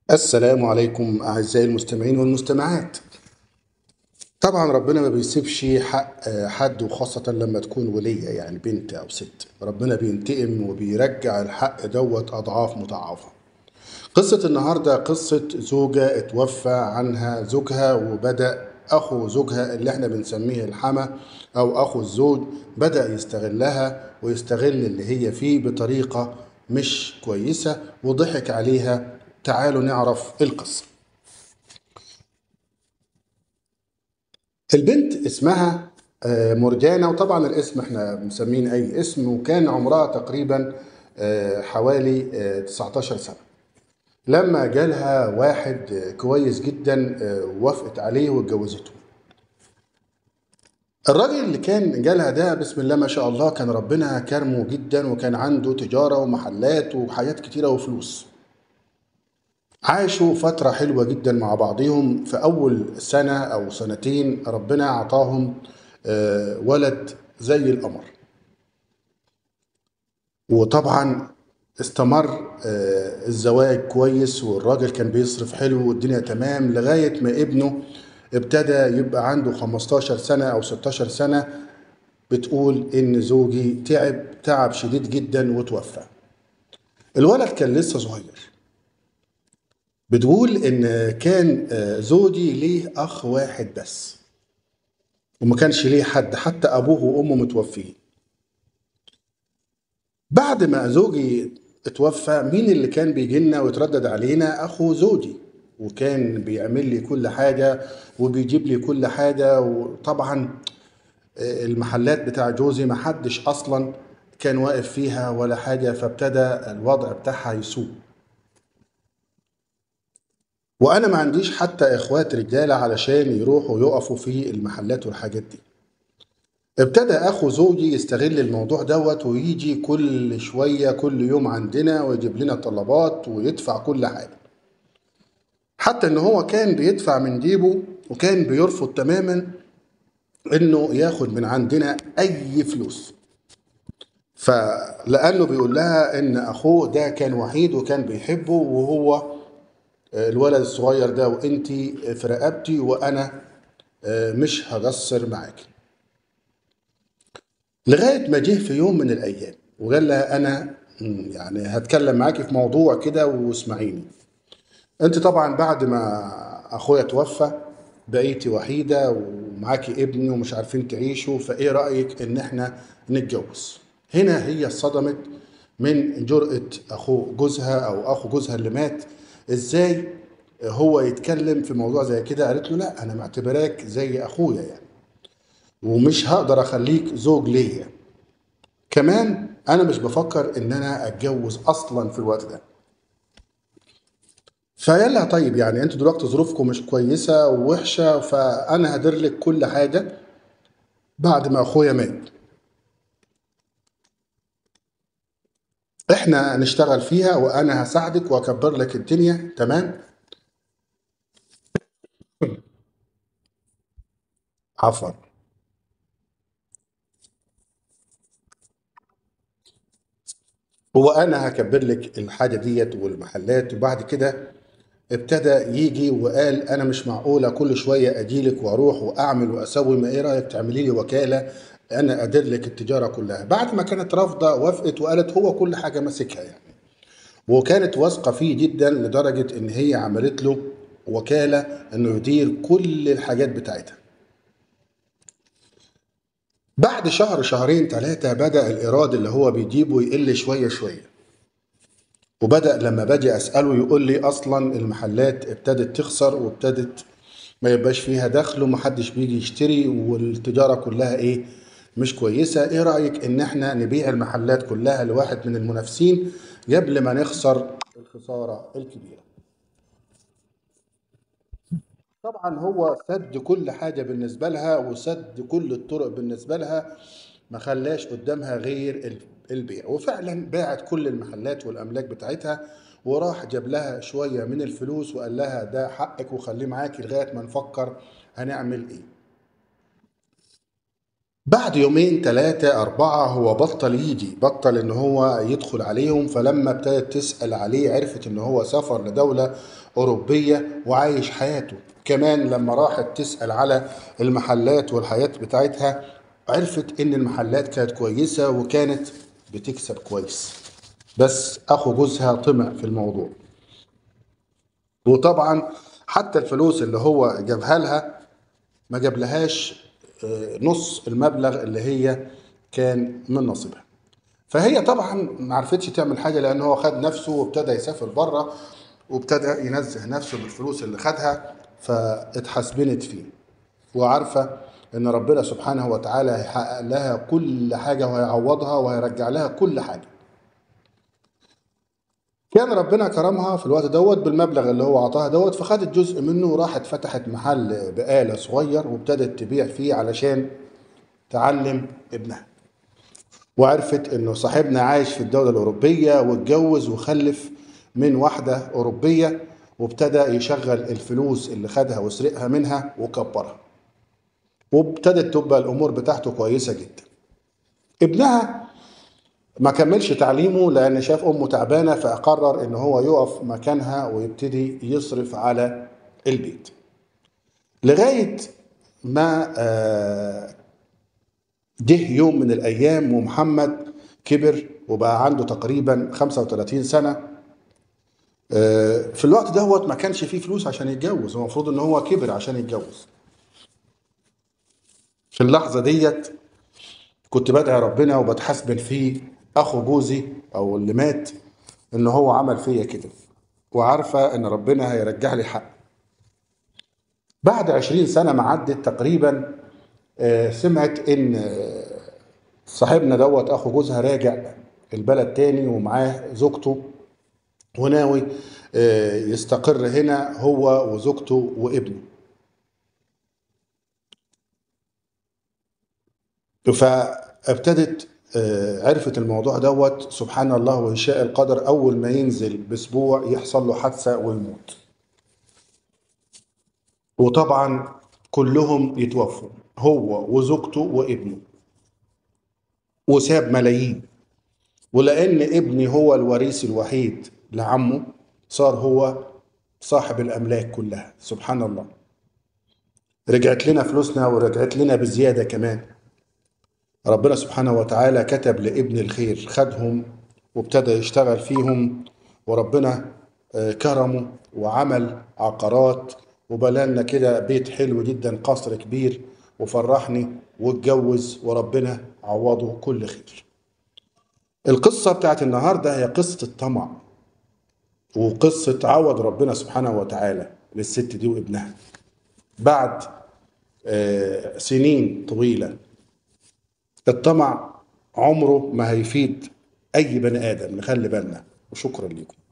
السلام عليكم أعزائي المستمعين والمستمعات طبعا ربنا ما بيسيبش حق حد وخاصة لما تكون ولية يعني بنت أو ست ربنا بينتقم وبيرجع الحق دوت أضعاف مضاعفة قصة النهاردة قصة زوجة اتوفى عنها زوجها وبدأ أخو زوجها اللي احنا بنسميه الحما أو أخو الزوج بدأ يستغلها ويستغل اللي هي فيه بطريقة مش كويسة وضحك عليها تعالوا نعرف القصة البنت اسمها آه، مرجانة وطبعا الاسم احنا مسمين اي اسم وكان عمرها تقريبا آه، حوالي آه، 19 سنة لما جالها واحد آه، كويس جدا آه، وافقت عليه واتجوزته الراجل اللي كان جالها ده بسم الله ما شاء الله كان ربنا كرمه جدا وكان عنده تجارة ومحلات وحاجات كتيرة وفلوس عاشوا فترة حلوة جدا مع بعضهم في أول سنة أو سنتين ربنا أعطاهم آه، ولد زي القمر وطبعا استمر آه، الزواج كويس والراجل كان بيصرف حلو والدنيا تمام لغاية ما ابنه ابتدى يبقى عنده 15 سنة أو 16 سنة بتقول إن زوجي تعب تعب شديد جدا وتوفى الولد كان لسه صغير بتقول ان كان آه، زوجي ليه اخ واحد بس وما كانش ليه حد حتى ابوه وامه متوفيين بعد ما زوجي اتوفى مين اللي كان بيجي لنا ويتردد علينا اخو زوجي وكان بيعمل لي كل حاجه وبيجيب لي كل حاجه وطبعا آه، المحلات بتاع جوزي ما حدش اصلا كان واقف فيها ولا حاجه فابتدى الوضع بتاعها يسوء وانا ما عنديش حتى اخوات رجاله علشان يروحوا يقفوا في المحلات والحاجات دي ابتدى اخو زوجي يستغل الموضوع دوت ويجي كل شويه كل يوم عندنا ويجيب لنا طلبات ويدفع كل حاجه حتى ان هو كان بيدفع من جيبه وكان بيرفض تماما انه ياخد من عندنا اي فلوس فلانه بيقول لها ان اخوه ده كان وحيد وكان بيحبه وهو الولد الصغير ده وانت في رقبتي وانا آه، مش هقصر معاكي لغايه ما جه في يوم من الايام وقال لها انا مم، يعني هتكلم معاكي في موضوع كده واسمعيني انت طبعا بعد ما اخويا توفى بقيتي وحيده ومعاكي ابني ومش عارفين تعيشوا فايه رايك ان احنا نتجوز هنا هي اتصدمت من جرأة اخو جوزها او اخو جوزها اللي مات ازاي هو يتكلم في موضوع زي كده قالت له لا انا معتبراك زي اخويا يعني ومش هقدر اخليك زوج ليا كمان انا مش بفكر ان انا اتجوز اصلا في الوقت ده فيلا طيب يعني انتوا دلوقتي ظروفكم مش كويسه ووحشه فانا هدير لك كل حاجه بعد ما اخويا مات احنا هنشتغل فيها وانا هساعدك واكبر لك الدنيا تمام عفوا هو انا هكبر لك الحاجه ديت والمحلات وبعد كده ابتدى يجي وقال انا مش معقوله كل شويه اجيلك واروح واعمل واسوي ما ايه رايك تعملي لي وكاله انا ادير لك التجاره كلها بعد ما كانت رافضه وافقت وقالت هو كل حاجه ماسكها يعني وكانت واثقه فيه جدا لدرجه ان هي عملت له وكاله انه يدير كل الحاجات بتاعتها بعد شهر شهرين ثلاثه بدا الايراد اللي هو بيجيبه يقل شويه شويه وبدأ لما باجي أسأله يقول لي أصلا المحلات ابتدت تخسر وابتدت ما يبقاش فيها دخل ومحدش بيجي يشتري والتجارة كلها إيه مش كويسة إيه رأيك إن إحنا نبيع المحلات كلها لواحد من المنافسين قبل ما نخسر الخسارة الكبيرة طبعا هو سد كل حاجة بالنسبة لها وسد كل الطرق بالنسبة لها ما خلاش قدامها غير ال- البيع وفعلا باعت كل المحلات والأملاك بتاعتها وراح جاب لها شوية من الفلوس وقال لها ده حقك وخليه معاكي لغاية ما نفكر هنعمل ايه بعد يومين ثلاثة أربعة هو بطل يجي بطل إن هو يدخل عليهم فلما ابتدت تسأل عليه عرفت إن هو سافر لدولة أوروبية وعايش حياته كمان لما راحت تسأل على المحلات والحياة بتاعتها عرفت إن المحلات كانت كويسة وكانت بتكسب كويس بس أخو جوزها طمع في الموضوع وطبعا حتى الفلوس اللي هو جابها لها ما جابلهاش آه، نص المبلغ اللي هي كان من نصيبها فهي طبعا ما عرفتش تعمل حاجه لان هو خد نفسه وابتدى يسافر بره وابتدى ينزه نفسه بالفلوس اللي خدها فاتحسبنت فيه وعارفه ان ربنا سبحانه وتعالى هيحقق لها كل حاجه وهيعوضها وهيرجع لها كل حاجه كان ربنا كرمها في الوقت دوت بالمبلغ اللي هو عطاها دوت فخدت جزء منه وراحت فتحت محل بقالة صغير وابتدت تبيع فيه علشان تعلم ابنها وعرفت انه صاحبنا عايش في الدولة الأوروبية واتجوز وخلف من واحدة أوروبية وابتدى يشغل الفلوس اللي خدها وسرقها منها وكبرها وابتدت تبقى الأمور بتاعته كويسة جدا ابنها ما كملش تعليمه لان شاف امه تعبانه فقرر ان هو يقف مكانها ويبتدي يصرف على البيت لغايه ما آه، جه يوم من الايام ومحمد كبر وبقى عنده تقريبا 35 سنه آه، في الوقت دوت ما كانش فيه فلوس عشان يتجوز هو المفروض ان هو كبر عشان يتجوز في اللحظه ديت كنت بدعي ربنا وبتحسبن فيه اخو جوزي او اللي مات ان هو عمل فيا كده وعارفه ان ربنا هيرجع لي حق بعد عشرين سنه ما عدت تقريبا آه، سمعت ان آه، صاحبنا دوت اخو جوزها راجع البلد تاني ومعاه زوجته وناوي آه، يستقر هنا هو وزوجته وابنه فابتدت آه، عرفت الموضوع دوت سبحان الله ويشاء القدر اول ما ينزل باسبوع يحصل له حادثه ويموت وطبعا كلهم يتوفوا هو وزوجته وابنه وساب ملايين ولان ابني هو الوريث الوحيد لعمه صار هو صاحب الاملاك كلها سبحان الله رجعت لنا فلوسنا ورجعت لنا بزياده كمان ربنا سبحانه وتعالى كتب لابن الخير خدهم وابتدى يشتغل فيهم وربنا آه، كرمه وعمل عقارات وبلالنا كده بيت حلو جدا قصر كبير وفرحني واتجوز وربنا عوضه كل خير القصة بتاعت النهاردة هي قصة الطمع وقصة عوض ربنا سبحانه وتعالى للست دي وابنها بعد آه، سنين طويلة الطمع عمره ما هيفيد اي بني ادم نخلي بالنا وشكرا لكم